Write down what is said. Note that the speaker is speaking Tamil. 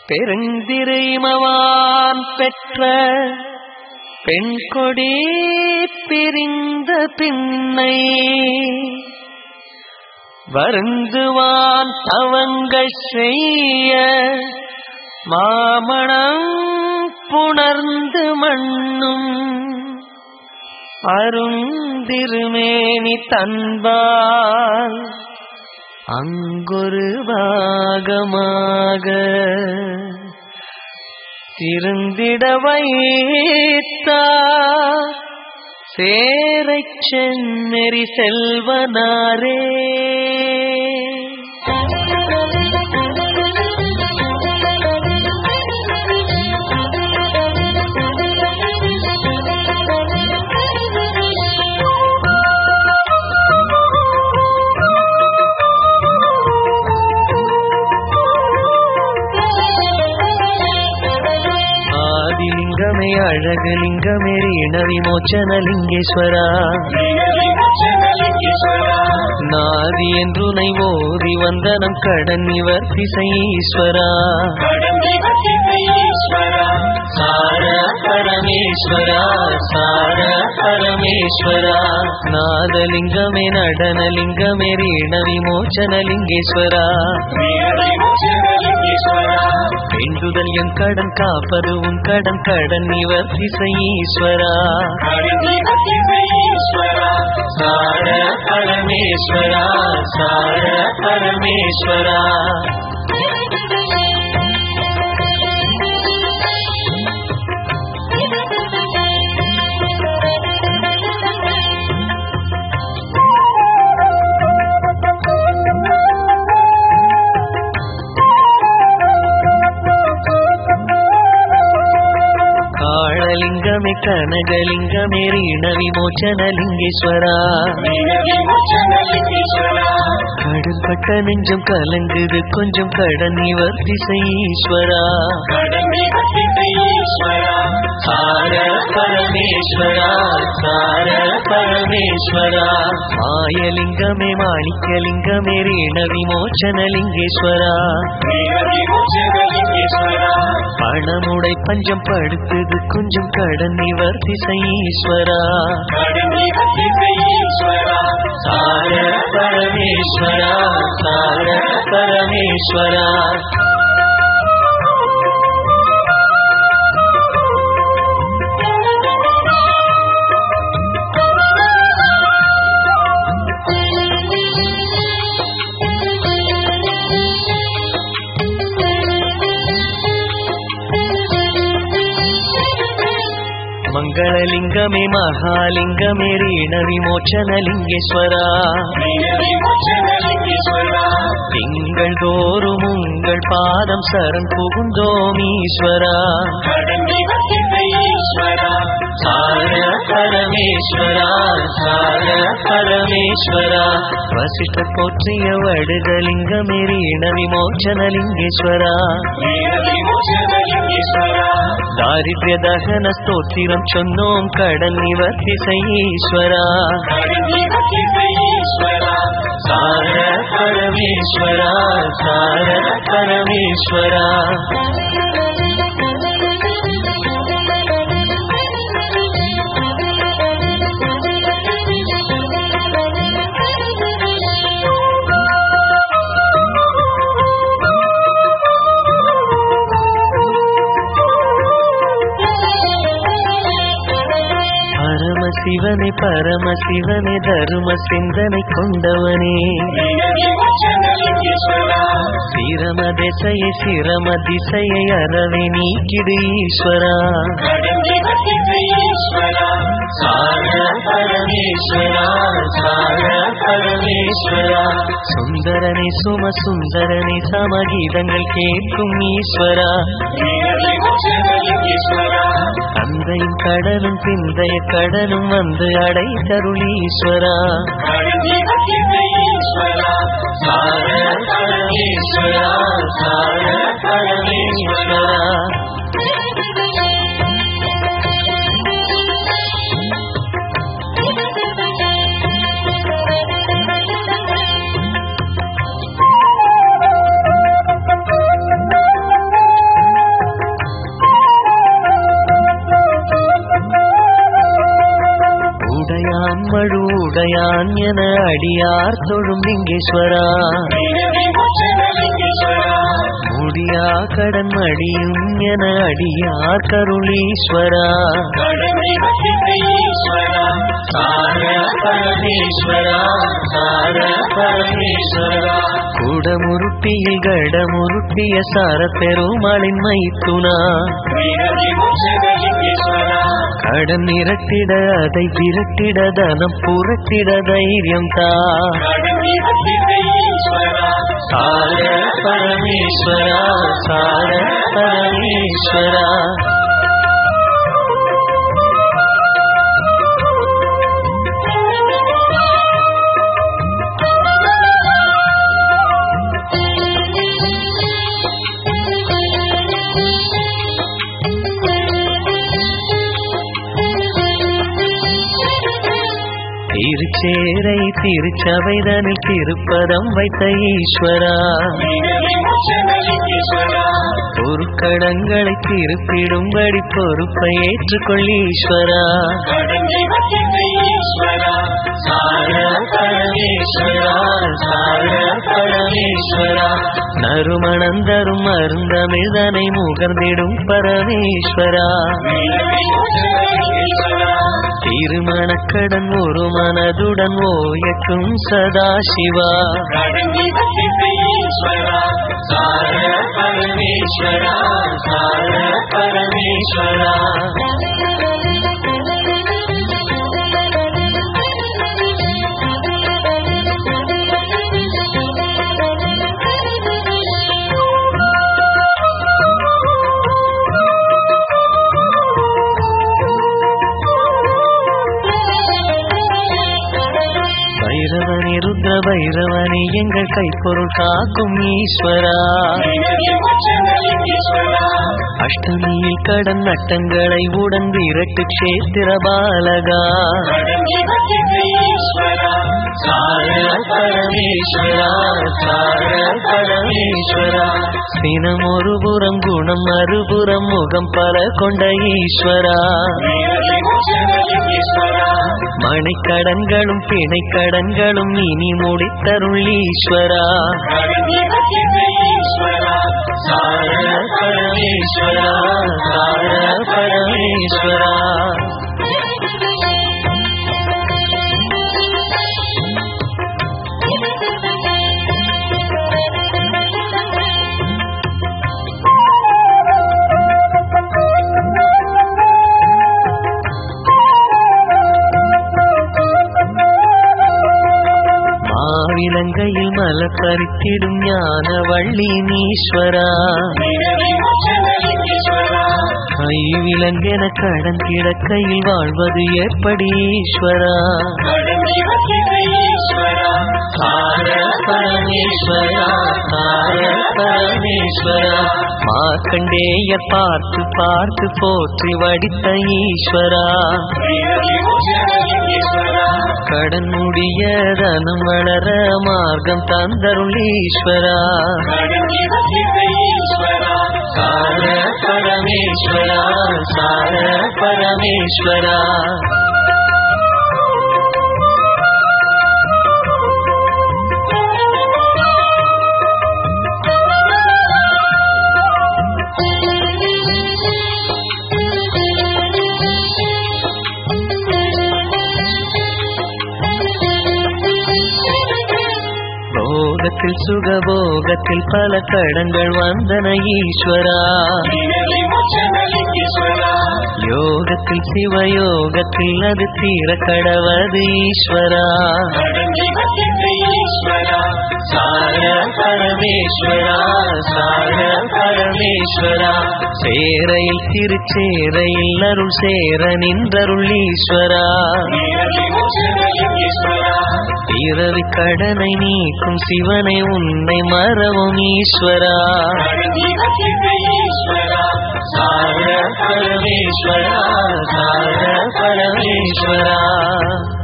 பெருந்திரைமவான் பெற்ற பெண் கொடி பிரிந்த பின்னை வருந்துவான் தவங்கள் செய்ய மாமணம் புணர்ந்து மண்ணும் அருந்திருமேனி தன்பால் அங்கொரு பாகமாக இருந்திட வைத்தா சேரைச் சென்னெறி செல்வனாரே ஆதிலிங்கமே அழகலிங்கமே ரீண விமோச்சன லிங்கேஸ்வரா நாதி என்றுனை ஓதி வந்தனம் கடன் நிவர்த்தி ஈஸ்வரா சார பரமேஸ்வரா சார பரமேஸ்வரா நாதலிங்கமே நடனலிங்கமே ரீண விமோச்சன லிங்கேஸ்வரா வேண்டுதல் என் கடன் காப்பது உன் கடன் கடன் நிவர்த்தி ஈஸ்வரா சார பரமேஸ்வரா சார பரமேஸ்வரா காளலிங்கமே கனகலிங்கமே ரீண விமோச்சன லிங்கேஸ்வரா கடன் பட்ட நெஞ்சம் கலங்குது கொஞ்சம் கடன் நிவர்த்தி ஈஸ்வரா சார பரமேஸ்வரா சார பரமேஸ்வரா மாயலிங்கமே மாணிக்கலிங்கமே ரீண விமோச்சன லிங்கேஸ்வரா பணமுடை பஞ்சம் படுத்தது கொஞ்சம் கடன் நிவர்த்தி ஈஸ்வரா சார பரமேஸ்வரா சார பரமேஸ்வரா மங்களலிங்கமே மகாலிங்கமே ரீண விமோச்சன லிங்கேஸ்வரா திங்கள் தோறும் உங்கள் பாதம் சரண் புகுந்தோம் ஈஸ்வரா சார பரமேஸ்வரா சார பரமேஸ்வரா வசிஷ்ட போற்றிய வடுகலிங்கமே ரீண விமோச்சன லிங்கேஸ்வரா தாரித்ய தகன ஸ்தோத்திரம் சொன்னோம் கடன் நிவர்த்தி ஈஸ்வரா சார பரமேஸ்வரா சார பரமேஸ்வரா பரமசிவனே பரமசிவனே தரும சிந்தனை கொண்டவனே சிரம திசையை சிரம திசையை அறவை நீக்கிடு ஈஸ்வரா சார பரமேஸ்வரா சார பரமேஸ்வரா சுந்தரனே சும சுந்தரனே சமகீதங்கள் கேட்கும் ஈஸ்வரா தந்தையும் கடலும் பிந்தைய கடலும் வந்து அடைத்தருளீஸ்வரா சார பரமேஸ்வரா சார பரமேஸ்வரா உடையான் என அடியார் தொழும் லிங்கேஸ்வரா முடியா கடன் மடியும் என அடியார் கருளீஸ்வரா சார பரமேஸ்வரா சார பரமேஸ்வரா குடமுருட்டியில் கடமுருட்டிய சார பெருமாளின் மைத்துனா கடன் நிரட்டிட அதை விரட்டிட தனம் புரட்டிட தைரியம் தா சார பரமேஸ்வரா சார பரமேஸ்வரா திருச்சேரை திருச்சபைதனில் திருப்பதம் வைத்த ஈஸ்வரா பொருட்கடங்களை திருப்பிடும்படி பொறுப்பை ஏற்றுக்கொள் ஈஸ்வரா சார பரமேஸ்வரா சார பரமேஸ்வரா நறுமணந்தரும் அருந்தமிழ்தனை முகர்ந்திடும் பரமேஸ்வரா திருமணக்கடன் ஒரு மனதுடன் ஓயக்கும் சதாசிவா சார பரமேஸ்வரா சார பரமேஸ்வரா பைரவனே ருத்ர பைரவனே எங்கள் கைப்பொருள் காக்கும் ஈஸ்வரா அஷ்டமியில் கடன் நட்டங்களை உடன் விரட்டு கஷேத்திர பாலகா சார பரமேஸ்வரா சார பரமேஸ்வரா சினம் ஒரு புறம் குணம் மறுபுறம் முகம் பல கொண்ட ஈஸ்வரா மணிக்கடன்களும் பிணைக்கடன்களும் இனி முடித்தருள் ஈஸ்வரா சார பரமேஸ்வரா சார பரமேஸ்வரா மாவிலங்கையில் மலப்பறித்திடும் ஞான வள்ளி நீஸ்வரா கைவிலங்கென கடன் கிடக்கையில் வாழ்வது எப்படி ஈஸ்வரா சார பரமேஸ்வரா சார பரமேஸ்வரா மார்க்கண்டேய பார்த்து பார்த்து போற்றி வடித்த ஈஸ்வரா கடன் முடிய தனம் வளர மார்க்கம் தந்தருள் ஈஸ்வரா சார பரமேஸ்வரா சார பரமேஸ்வரா போகத்தில் சுகபோகத்தில் பல கடன்கள் வந்தன ஈஸ்வரா யோகத்தில் சிவயோகத்தில் அது தீர கடவது ஈஸ்வரா சார பரமேஸ்வரா சார பரமேஸ்வரா சேரையில் திருச்சேரையில் அருள் சேர நின்றருள் ஈஸ்வரா பிறவி கடனை நீக்கும் சிவனை உன்னை மறவும் ஈஸ்வரா சார பரமேஸ்வரா சார பரமேஸ்வரா